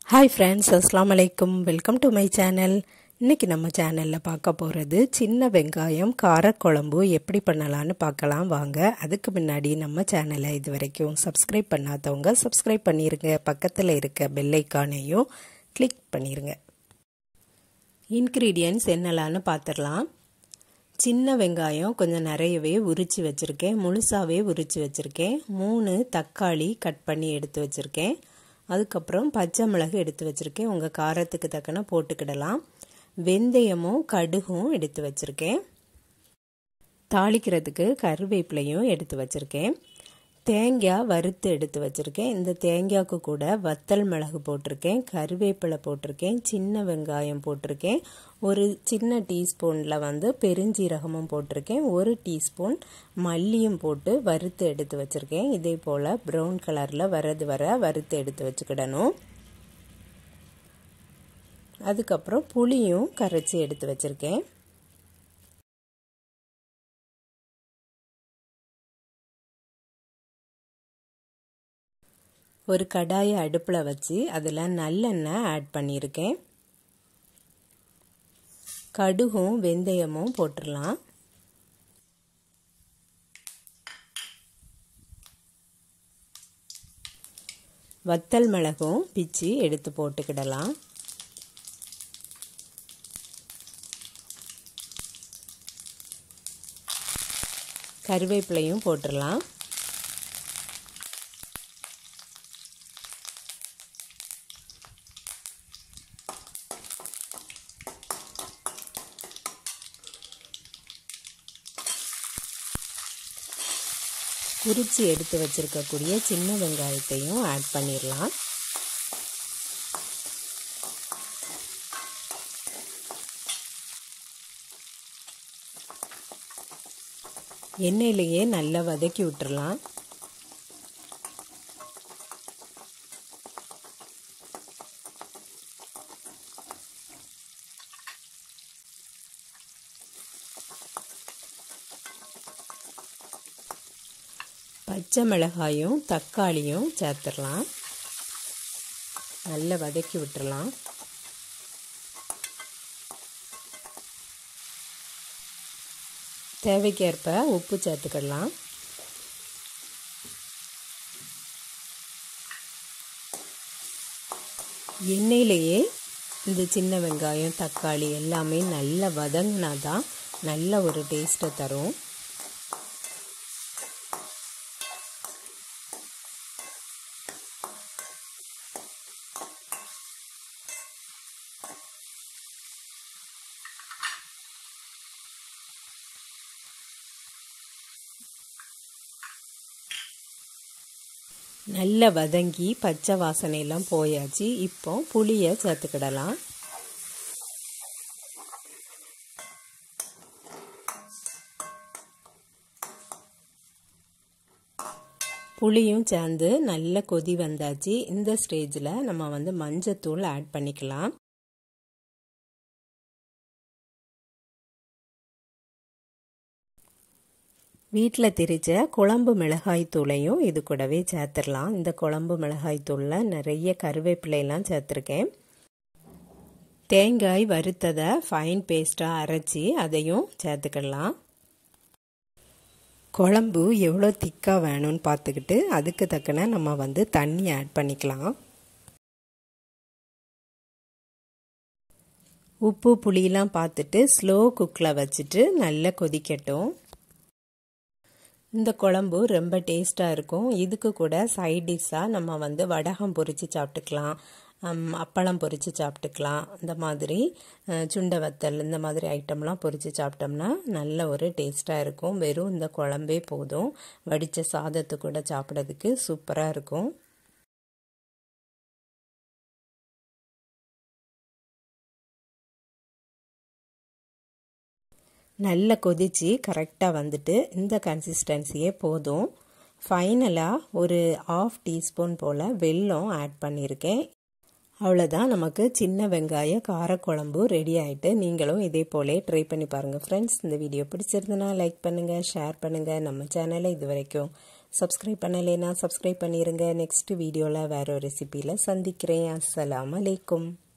hi friends அஸ்லாம் வலைக்கும் welcome to my channel இன்றைக்கி நம்ம சேனலில் பார்க்க போகிறது சின்ன வெங்காயம் காரக்குழம்பு எப்படி பண்ணலான்னு பார்க்கலாம் வாங்க அதுக்கு முன்னாடி நம்ம சேனலை இது வரைக்கும் சப்ஸ்கிரைப் பண்ணாதவங்க சப்ஸ்கிரைப் பண்ணிடுங்க பக்கத்தில் இருக்க பெல்லைக்கானையும் கிளிக் பண்ணிடுங்க இன்க்ரீடியன்ஸ் என்னலான்னு பார்த்துடலாம் சின்ன வெங்காயம் கொஞ்சம் நிறையவே உரித்து வச்சுருக்கேன் முழுசாகவே உரித்து வச்சுருக்கேன் மூணு தக்காளி கட் பண்ணி எடுத்து வச்சுருக்கேன் அதுக்கப்புறம் பச்சை மிளகு எடுத்து வச்சுருக்கேன் உங்கள் காரத்துக்கு தக்கன போட்டுக்கிடலாம் வெந்தயமும் கடுகும் எடுத்து வச்சுருக்கேன் தாளிக்கிறதுக்கு கருவேப்பிலையும் எடுத்து வச்சுருக்கேன் தேங்காய் வறுத்து எடுத்து வச்சுருக்கேன் இந்த தேங்காய்க்கு கூட வத்தல் மிளகு போட்டிருக்கேன் கருவேப்பிலை போட்டிருக்கேன் சின்ன வெங்காயம் போட்டிருக்கேன் ஒரு சின்ன டீஸ்பூனில் வந்து பெருஞ்சீரகமும் போட்டிருக்கேன் ஒரு டீஸ்பூன் மல்லியும் போட்டு வறுத்து எடுத்து வச்சுருக்கேன் இதே போல் ப்ரௌன் கலரில் வரது வர வறுத்து எடுத்து வச்சுக்கிடணும் அதுக்கப்புறம் புளியும் கரைச்சி எடுத்து வச்சுருக்கேன் ஒரு கடாயை அடுப்பில் வச்சு அதில் நல்லெண்ணெய் ஆட் பண்ணியிருக்கேன் கடுகும் வெந்தயமும் போட்டுடலாம் வத்தல் மிளகும் பிச்சு எடுத்து போட்டுக்கிடலாம் கருவேப்பிலையும் போட்டுடலாம் உரித்து எடுத்து வச்சுருக்கக்கூடிய சின்ன வெங்காயத்தையும் ஆட் பண்ணிடலாம் எண்ணெயிலேயே நல்லா வதக்கி விட்டுறலாம் பச்சை மிளகாயும் தக்காளியும் சேர்த்துடலாம் நல்லா வதக்கி விட்டுறலாம் தேவைக்கேற்ப உப்பு சேர்த்துக்கிடலாம் எண்ணெயிலேயே இந்த சின்ன வெங்காயம் தக்காளி எல்லாமே நல்லா வதங்கினா தான் நல்ல ஒரு டேஸ்ட்டை தரும் நல்ல வதங்கி பச்சை வாசனையெல்லாம் போயாச்சு இப்போ புளியை சேர்த்துக்கிடலாம் புளியும் சேர்ந்து நல்ல கொதி வந்தாச்சு இந்த ஸ்டேஜில் நம்ம வந்து மஞ்சத்தூள் ஆட் பண்ணிக்கலாம் வீட்டில் திரிச்ச குழம்பு மிளகாய் தூளையும் இது கூடவே சேர்த்துடலாம் இந்த குழம்பு மிளகாய் தூளில் நிறைய கருவேப்பிலையெல்லாம் சேர்த்துருக்கேன் தேங்காய் வறுத்ததை ஃபைன் பேஸ்ட்டாக அரைச்சி அதையும் சேர்த்துக்கிடலாம் குழம்பு எவ்வளோ திக்காக வேணும்னு பார்த்துக்கிட்டு அதுக்கு தக்கன நம்ம வந்து தண்ணி ஆட் பண்ணிக்கலாம் உப்பு புளியெலாம் பார்த்துட்டு ஸ்லோ குக்கில் வச்சுட்டு நல்லா கொதிக்கட்டும் இந்த குழம்பு ரொம்ப டேஸ்ட்டாக இருக்கும் இதுக்கு கூட சைட் டிஷ்ஷாக நம்ம வந்து வடகம் பொரித்து சாப்பிட்டுக்கலாம் அப்பளம் பொரித்து சாப்பிட்டுக்கலாம் இந்த மாதிரி சுண்டை வத்தல் இந்த மாதிரி ஐட்டம்லாம் பொரித்து சாப்பிட்டோம்னா நல்ல ஒரு டேஸ்ட்டாக இருக்கும் வெறும் இந்த குழம்பே போதும் வடித்த சாதத்து கூட சாப்பிட்றதுக்கு சூப்பராக இருக்கும் நல்லா கொதித்து கரெக்டாக வந்துட்டு இந்த கன்சிஸ்டன்சியே போதும் ஃபைனலாக ஒரு ஆஃப் டீஸ்பூன் போல் வெல்லம் ஆட் பண்ணியிருக்கேன் அவ்வளோதான் நமக்கு சின்ன வெங்காய காரக்குழம்பு ரெடி ஆகிட்டு நீங்களும் இதே போலே ட்ரை பண்ணி பாருங்கள் ஃப்ரெண்ட்ஸ் இந்த வீடியோ பிடிச்சிருந்தனா லைக் பண்ணுங்கள் ஷேர் பண்ணுங்கள் நம்ம சேனலை இது வரைக்கும் சப்ஸ்கிரைப் பண்ணலைன்னா சப்ஸ்கிரைப் பண்ணிடுங்க நெக்ஸ்ட் வீடியோவில் வேறு ஒரு ரெசிப்பியில் சந்திக்கிறேன் அஸ்ஸலாம் அலைக்கும்